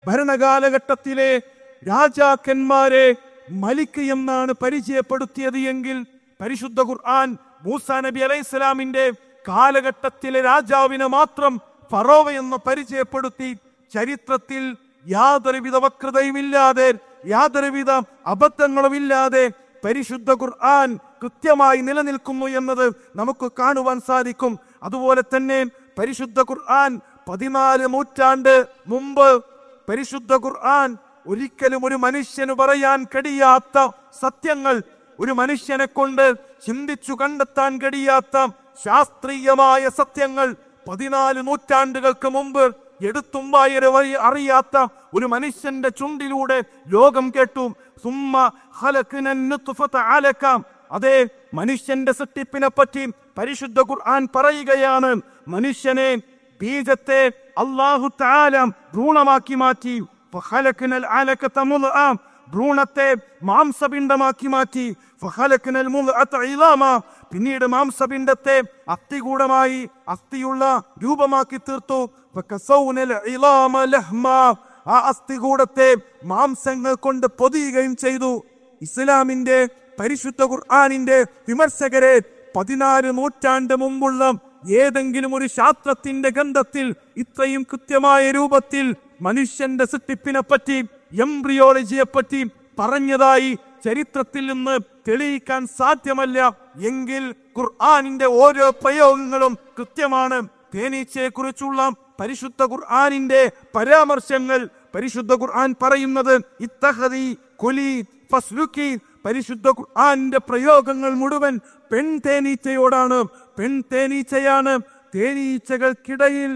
ഭരണകാലഘട്ടത്തിലെ രാജാക്കന്മാരെ മലിക്ക് എന്നാണ് പരിചയപ്പെടുത്തിയത് എങ്കിൽ പരിശുദ്ധ ഖുർആൻ മൂസ നബി അലൈഹി സ്വലാമിന്റെ കാലഘട്ടത്തിലെ രാജാവിനെ മാത്രം ഫറോവ എന്ന് പരിചയപ്പെടുത്തി ചരിത്രത്തിൽ യാതൊരുവിധ വക്രതയുമില്ലാതെ യാതൊരുവിധ അബദ്ധങ്ങളുമില്ലാതെ പരിശുദ്ധ ഖുർആൻ കൃത്യമായി നിലനിൽക്കുന്നു എന്നത് നമുക്ക് കാണുവാൻ സാധിക്കും അതുപോലെ തന്നെ പരിശുദ്ധ ഖുർആൻ പതിനാല് നൂറ്റാണ്ട് മുമ്പ് പരിശുദ്ധ ഖുർആൻ ഒരിക്കലും ഒരു മനുഷ്യന് പറയാൻ കഴിയാത്ത സത്യങ്ങൾ ഒരു മനുഷ്യനെ കൊണ്ട് ചിന്തിച്ചു കണ്ടെത്താൻ കഴിയാത്ത ശാസ്ത്രീയമായ സത്യങ്ങൾ പതിനാല് നൂറ്റാണ്ടുകൾക്ക് മുമ്പ് എടുത്തും വായര വഴി അറിയാത്ത ഒരു മനുഷ്യന്റെ ചുണ്ടിലൂടെ ലോകം കേട്ടു സുമ്മ ഖലഖ്ന നുത്ഫത അലക. അതെ മനുഷ്യന്റെ സൃഷ്ടിപ്പിനെ പറ്റി പരിശുദ്ധ ഖുർആൻ പറയുകയാണ് മനുഷ്യനെ ബീജത്തെ അള്ളാഹു താല ഭ്രൂണമാക്കി മാറ്റി ഫഖലഖ്നൽ അലകത മുദ്അ. ഭ്രൂണത്തെ മാംസപിണ്ഡമാക്കി മാറ്റി ഫഖലഖ്നൽ മുദ്അത ഇളാമ. പിന്നീട് മാംസപിണ്ഡത്തെ അസ്ഥികൂടമായി അസ്ഥിയുള്ള രൂപമാക്കി തീർത്തു ഫകസൗനൽ ഇളാമ ലഹ്മ. ആ അസ്ഥികൂടത്തെ മാംസങ്ങൾ കൊണ്ട് പൊതിയുകയും ചെയ്തു ഇസ്ലാമിന്റെ പരിശുദ്ധ ഖുർആാനിന്റെ വിമർശകരെ പതിനാല് നൂറ്റാണ്ട് മുമ്പുള്ള ഏതെങ്കിലും ഒരു ശാസ്ത്രത്തിന്റെ ഗന്ധത്തിൽ ഇത്രയും കൃത്യമായ രൂപത്തിൽ മനുഷ്യന്റെ സൃഷ്ടിപ്പിനെ പറ്റി എംബ്രിയോളജിയെ പറ്റി പറഞ്ഞതായി ചരിത്രത്തിൽ നിന്ന് തെളിയിക്കാൻ സാധ്യമല്ല എങ്കിൽ ഖുർആാനിന്റെ ഓരോ പ്രയോഗങ്ങളും കൃത്യമാണ് തേനീച്ചയെ കുറിച്ചുള്ള പരിശുദ്ധ ഖുർആാനിന്റെ പരാമർശങ്ങൾ പരിശുദ്ധ ഖുർആൻ പറയുന്നത് ഇത്തഹദി കുലി ഫസ്ലുക്കി പരിശുദ്ധ ഖുർആന്റെ പ്രയോഗങ്ങൾ മുഴുവൻ പെൺ തേനീച്ചയോടാണ് പെൺ തേനീച്ചയാണ് തേനീച്ചകൾക്കിടയിൽ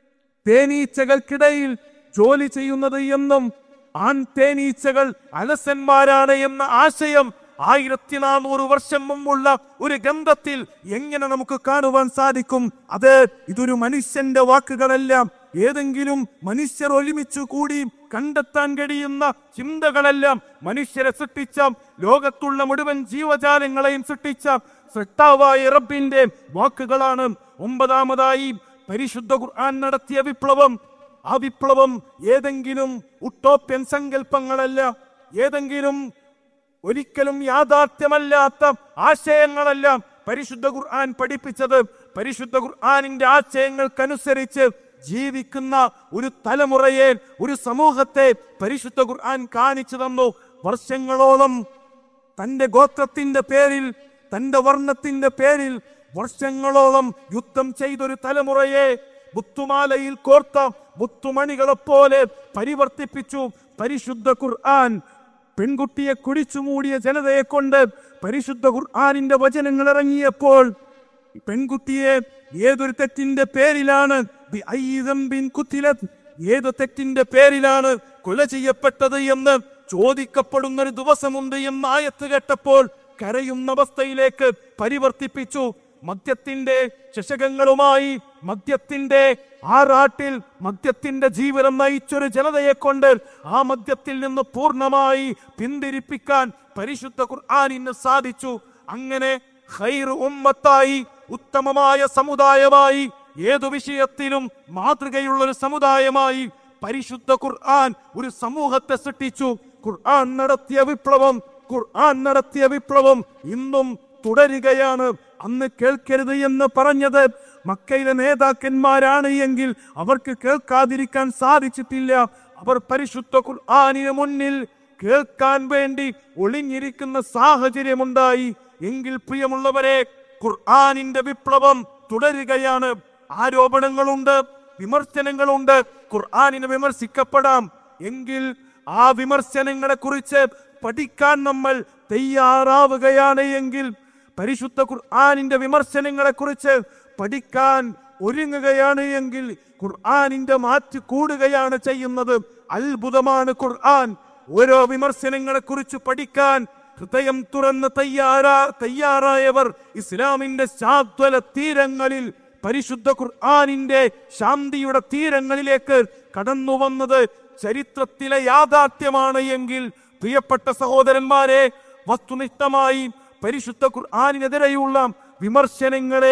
തേനീച്ചകൾക്കിടയിൽ ജോലി ചെയ്യുന്നത് എന്നും ആൺ തേനീച്ചകൾ അലസന്മാരാണ് എന്ന ആശയം ആയിരത്തി നാനൂറ് വർഷം മുമ്പുള്ള ഒരു ഗന്ധത്തിൽ എങ്ങനെ നമുക്ക് കാണുവാൻ സാധിക്കും അത് ഇതൊരു മനുഷ്യന്റെ വാക്കുകളല്ല ഏതെങ്കിലും മനുഷ്യർ ഒരുമിച്ചു കൂടി കണ്ടെത്താൻ കഴിയുന്ന ചിന്തകളെല്ലാം മനുഷ്യരെ സൃഷ്ടിച്ച ലോകത്തുള്ള മുഴുവൻ ജീവജാലങ്ങളെയും സൃഷ്ടിച്ച സൃഷ്ടാവായ റബ്ബിന്റെ വാക്കുകളാണ് ഒമ്പതാമതായി പരിശുദ്ധ ഖുർആൻ നടത്തിയ വിപ്ലവം ആ വിപ്ലവം ഏതെങ്കിലും ഉട്ടോപ്യൻ സങ്കല്പങ്ങളല്ല ഏതെങ്കിലും ഒരിക്കലും യാഥാർത്ഥ്യമല്ലാത്ത ആശയങ്ങളല്ല പരിശുദ്ധ ഖുർആൻ പഠിപ്പിച്ചത് പരിശുദ്ധ ഖുർആനിന്റെ ആശയങ്ങൾക്കനുസരിച്ച് ജീവിക്കുന്ന ഒരു തലമുറയെ ഒരു സമൂഹത്തെ പരിശുദ്ധ ഖുർആൻ കാണിച്ചു തന്നു വർഷങ്ങളോളം തന്റെ ഗോത്രത്തിന്റെ പേരിൽ തന്റെ വർണ്ണത്തിന്റെ പേരിൽ വർഷങ്ങളോളം യുദ്ധം ചെയ്തൊരു തലമുറയെ മുത്തുമാലയിൽ കോർത്ത മുത്തുമണികളെപ്പോലെ പരിവർത്തിപ്പിച്ചു പരിശുദ്ധ ഖുർആൻ പെൺകുട്ടിയെ കുടിച്ചു മൂടിയ ജനതയെ കൊണ്ട് പരിശുദ്ധ ഖുർആാനിന്റെ വചനങ്ങൾ ഇറങ്ങിയപ്പോൾ പെൺകുട്ടിയെ ഏതൊരു തെറ്റിന്റെ പേരിലാണ് ബി അയ്യി ദംബിൻ കുത്തിലത് ഏത് തെറ്റിന്റെ പേരിലാണ് കൊല ചെയ്യപ്പെട്ടത് എന്ന് ചോദിക്കപ്പെടുന്ന ഒരു ദിവസമുണ്ട് എന്ന ആയത്ത് കേട്ടപ്പോൾ കരയുന്ന അവസ്ഥയിലേക്ക് പരിവർത്തിപ്പിച്ചു മദ്യത്തിന്റെ ചഷകങ്ങളുമായി മദ്യത്തിന്റെ ആറാട്ടിൽ മദ്യത്തിന്റെ ജീവിതം നയിച്ചൊരു ജനതയെ കൊണ്ട് ആ മദ്യത്തിൽ നിന്ന് പൂർണ്ണമായി പിന്തിരിപ്പിക്കാൻ പരിശുദ്ധ ഖുർആാനിന് സാധിച്ചു അങ്ങനെ ഖൈർ ഉമ്മത്തായി ഉത്തമമായ സമുദായമായി ഏതു വിഷയത്തിലും മാതൃകയുള്ള ഒരു സമുദായമായി പരിശുദ്ധ ഖുർആൻ ഒരു സമൂഹത്തെ സൃഷ്ടിച്ചു ഖുർആൻ നടത്തിയ വിപ്ലവം ഖുർആൻ നടത്തിയ വിപ്ലവം ഇന്നും തുടരുകയാണ് അന്ന് കേൾക്കരുത് എന്ന് പറഞ്ഞത് മക്കയിലെ നേതാക്കന്മാരാണ് എങ്കിൽ അവർക്ക് കേൾക്കാതിരിക്കാൻ സാധിച്ചിട്ടില്ല അവർ പരിശുദ്ധ ഖുർആാനിന് മുന്നിൽ കേൾക്കാൻ വേണ്ടി ഒളിഞ്ഞിരിക്കുന്ന സാഹചര്യമുണ്ടായി എങ്കിൽ പ്രിയമുള്ളവരെ ഖുർആാനിന്റെ വിപ്ലവം തുടരുകയാണ് ആരോപണങ്ങളുണ്ട് വിമർശനങ്ങളുണ്ട് ഖുർആാനിനെ വിമർശിക്കപ്പെടാം എങ്കിൽ ആ വിമർശനങ്ങളെ കുറിച്ച് പഠിക്കാൻ നമ്മൾ തയ്യാറാവുകയാണ് എങ്കിൽ പരിശുദ്ധ ഖുർആാനിന്റെ വിമർശനങ്ങളെ കുറിച്ച് പഠിക്കാൻ ഒരുങ്ങുകയാണ് എങ്കിൽ ഖുർആാനിന്റെ മാറ്റ് കൂടുകയാണ് ചെയ്യുന്നത് അത്ഭുതമാണ് ഖുർആൻ ഓരോ വിമർശനങ്ങളെ കുറിച്ച് പഠിക്കാൻ ഹൃദയം തുറന്ന് തയ്യാറാ തയ്യാറായവർ ഇസ്ലാമിന്റെ ശാദ്വല തീരങ്ങളിൽ പരിശുദ്ധ ഖുർആാനിന്റെ ശാന്തിയുടെ തീരങ്ങളിലേക്ക് കടന്നു വന്നത് ചരിത്രത്തിലെ യാഥാർത്ഥ്യമാണ് എങ്കിൽ പ്രിയപ്പെട്ട സഹോദരന്മാരെ വസ്തുനിഷ്ഠമായി പരിശുദ്ധ ഖുർആാനിനെതിരെയുള്ള വിമർശനങ്ങളെ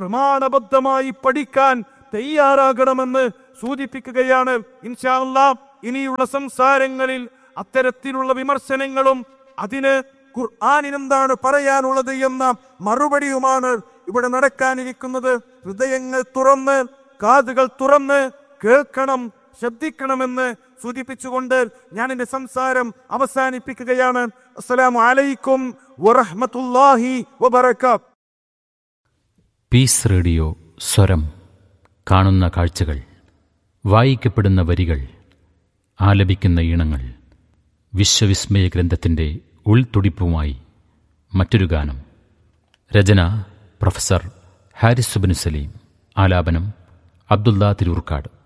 പ്രമാണബദ്ധമായി പഠിക്കാൻ തയ്യാറാകണമെന്ന് സൂചിപ്പിക്കുകയാണ് ഇൻഷാ അല്ലാ ഇനിയുള്ള സംസാരങ്ങളിൽ അത്തരത്തിലുള്ള വിമർശനങ്ങളും അതിന് ഖുർആാനിനെന്താണ് പറയാനുള്ളത് എന്ന മറുപടിയുമാണ് ഇവിടെ നടക്കാനിരിക്കുന്നത് ഹൃദയങ്ങൾ തുറന്ന് കാതുകൾ തുറന്ന് കേൾക്കണം ശ്രദ്ധിക്കണമെന്ന് സൂചിപ്പിച്ചുകൊണ്ട് ഞാൻ എന്റെ സംസാരം അവസാനിപ്പിക്കുകയാണ് അസ്സലാമു അലൈക്കും വറഹ്മത്തുള്ളാഹി വബറകാത്ത് പീസ് റേഡിയോ സ്വരം കാണുന്ന കാഴ്ചകൾ വായിക്കപ്പെടുന്ന വരികൾ ആലപിക്കുന്ന ഈണങ്ങൾ വിശ്വവിസ്മയ ഗ്രന്ഥത്തിൻ്റെ ഉൾത്തുടിപ്പുമായി മറ്റൊരു ഗാനം രചന പ്രൊഫസർ ഹാരിസ് സുബിന് സലീം ആലാപനം അബ്ദുള്ള തിരൂർക്കാട്